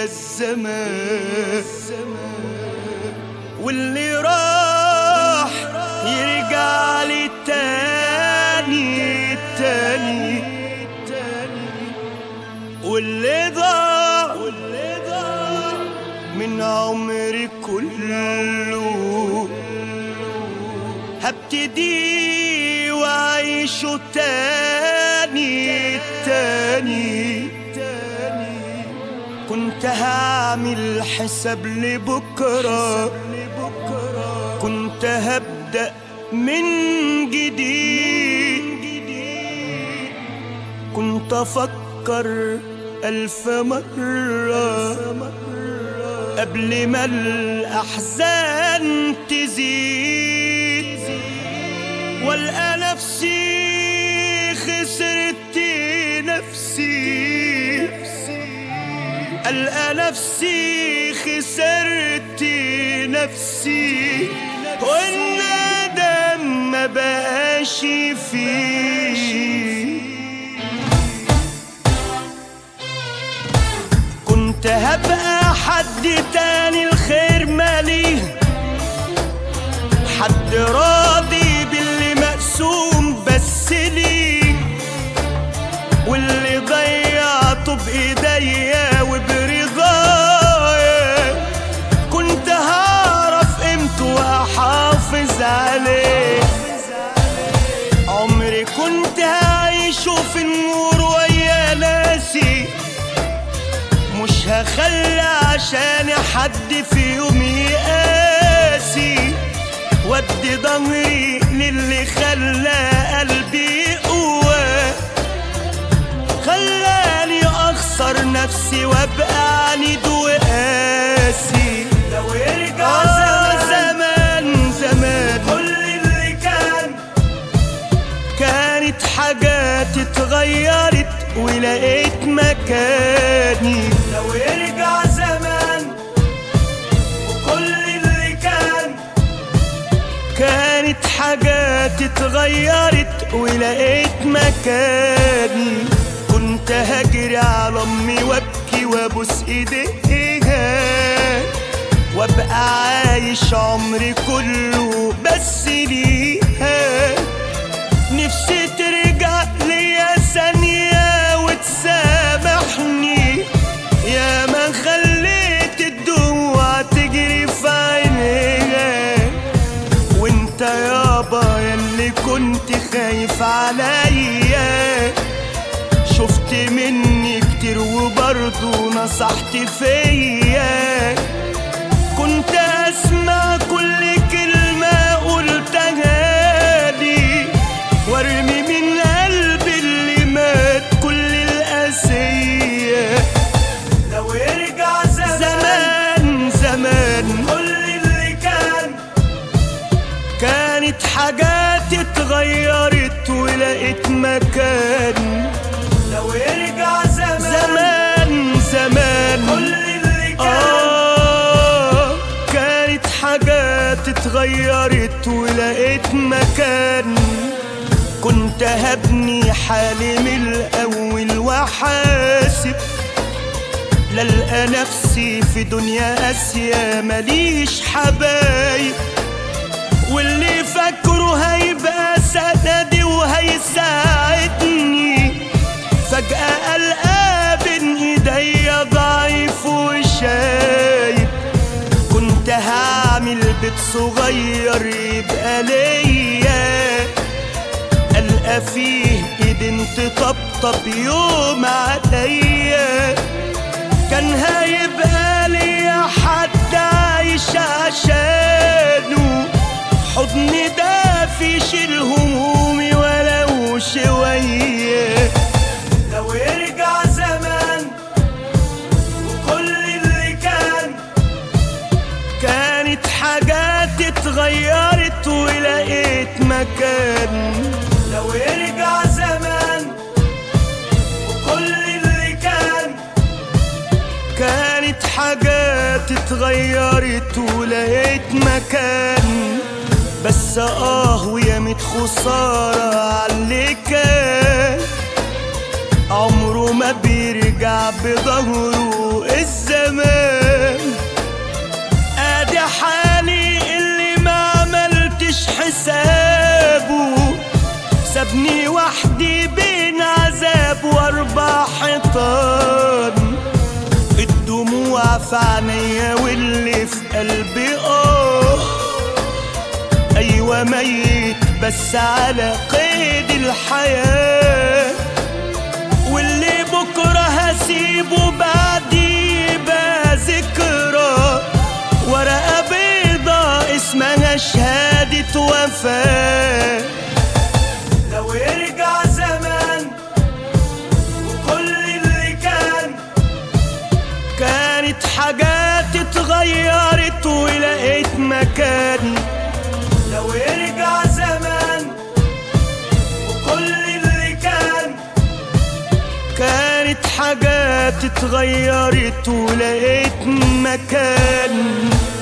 يا الزمان واللي راح يرجع لي تاني تاني واللي ضاع واللي ضاع من عمري كله هبتدي واعيشه تاني تاني كنت هعمل حساب لبكرة كنت هبدأ من جديد كنت أفكر ألف مرة قبل ما الأحزان تزيد والقى نفسي خسرت نفسي القى نفسي خسرت نفسي والندم ما بقاش فيه كنت هبقى حد تاني الخير ماليه حد راضي باللي مقسوم بس ليه واللي ضيعته بايديا وبرضايا كنت هعرف قيمته واحافظ عليه عمري كنت هعيشه في النور ويا ناسي مش هخلى عشان حد في يوم يقاسي ودي ضهري للي خلى قلبي قوة خلاني اخسر نفسي وابقى عنيد وقاسي لو يرجع زمان زمان كل اللي كان كانت حاجات اتغيرت ولقيت مكاني لو يرجع زمان وكل اللي كان كانت حاجات اتغيرت ولقيت مكاني كنت هجري على امي وابكي وابوس ايديها وابقى عايش عمري كله بس ليها نفسي ترجع ليا ثانية وتسامحني يا ما خليت الدموع تجري في عينيها وانت يابا ياللي كنت خايف عليا شفت مني كتير وبرضه نصحت فيا كنت اسمع كل كلمة قلتها لي وارمي من قلبي اللي مات كل القاسية لو يرجع زمان زمان كل اللي كان كانت حاجات اتغيرت ولقيت مكان لو يرجع زمان زمان زمان كل اللي كان آه كانت حاجات اتغيرت ولقيت مكان كنت هبني حالي من الأول وحاسب للقى نفسي في دنيا قاسية ماليش حبايب واللي فاكره هيبقى سندي وهيساعدني فجأة ألقى بين ايديا ضعيف وشايب كنت هعمل بيت صغير يبقى ليا ألقى فيه ايدين تطبطب يوم عليا كان هيبقى ليا حد عايش عشانه حضن دافي يشيل همومي ولو شوية لو يرجع زمان وكل اللي كان كانت حاجات اتغيرت ولقيت مكان لو يرجع زمان وكل اللي كان كانت حاجات اتغيرت ولقيت مكان بس اه ويا ميت خسارة عاللي كان عمره ما بيرجع بظهره الزمان غلطان الدموع في عينيا واللي في قلبي اه ايوه ميت بس على قيد الحياه واللي بكره هسيبه بعدي يبقى ذكرى ورقه بيضة اسمها شهاده وفاه لو يرجع زمان وكل اللي كان كانت حاجات اتغيرت ولقيت مكان لو يرجع زمان وكل اللي كان كانت حاجات اتغيرت ولقيت مكان